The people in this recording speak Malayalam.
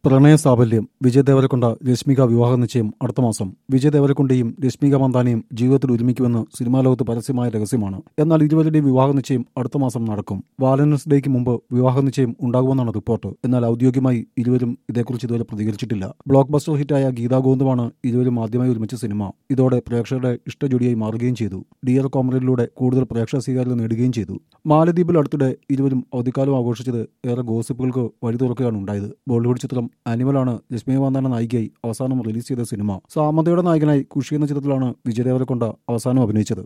പ്രണയ സാഫല്യം വിജയ് ദേവരക്കൊണ്ട രശ്മിക വിവാഹ നിശ്ചയം അടുത്ത മാസം വിജയ് ദേവരക്കൊണ്ടയും രശ്മിക മന്ദാനയും ജീവിതത്തിൽ ഒരുമിക്കുമെന്ന് സിനിമാ ലോകത്ത് പരസ്യമായ രഹസ്യമാണ് എന്നാൽ ഇരുവരുടെയും വിവാഹ നിശ്ചയം അടുത്ത മാസം നടക്കും വാലന്റൈൻസ് ഡേക്ക് മുമ്പ് വിവാഹ നിശ്ചയം ഉണ്ടാകുമെന്നാണ് റിപ്പോർട്ട് എന്നാൽ ഔദ്യോഗികമായി ഇരുവരും ഇതേക്കുറിച്ച് ഇതുവരെ പ്രതികരിച്ചിട്ടില്ല ബ്ലോക്ക് ബസ്റ്റർ ഹിറ്റായ ഗീതാ ഗോവിന്ദമാണ് ഇരുവരും ആദ്യമായി ഒരുമിച്ച സിനിമ ഇതോടെ പ്രേക്ഷകരുടെ ഇഷ്ടജോഡിയായി മാറുകയും ചെയ്തു ഡിയർ കോമറയിലൂടെ കൂടുതൽ പ്രേക്ഷക സ്വീകാര്യത നേടുകയും ചെയ്തു മാലദ്വീപിൽ അടുത്തിടെ ഇരുവരും അവധിക്കാലം ആഘോഷിച്ചത് ഏറെ ഗോസിപ്പുകൾക്ക് വഴി തുറക്കുകയാണ് ഉണ്ടായത് ബോളിവുഡ് ചിത്രം അനിമലാണ് രശ്മി മന്ദാന നായികയായി അവസാനം റിലീസ് ചെയ്ത സിനിമ സാമന്തയുടെ നായകനായി ഖുഷി എന്ന ചിത്രത്തിലാണ് വിജയ് ദേവരക്കൊണ്ട അവസാനം അഭിനയിച്ചത്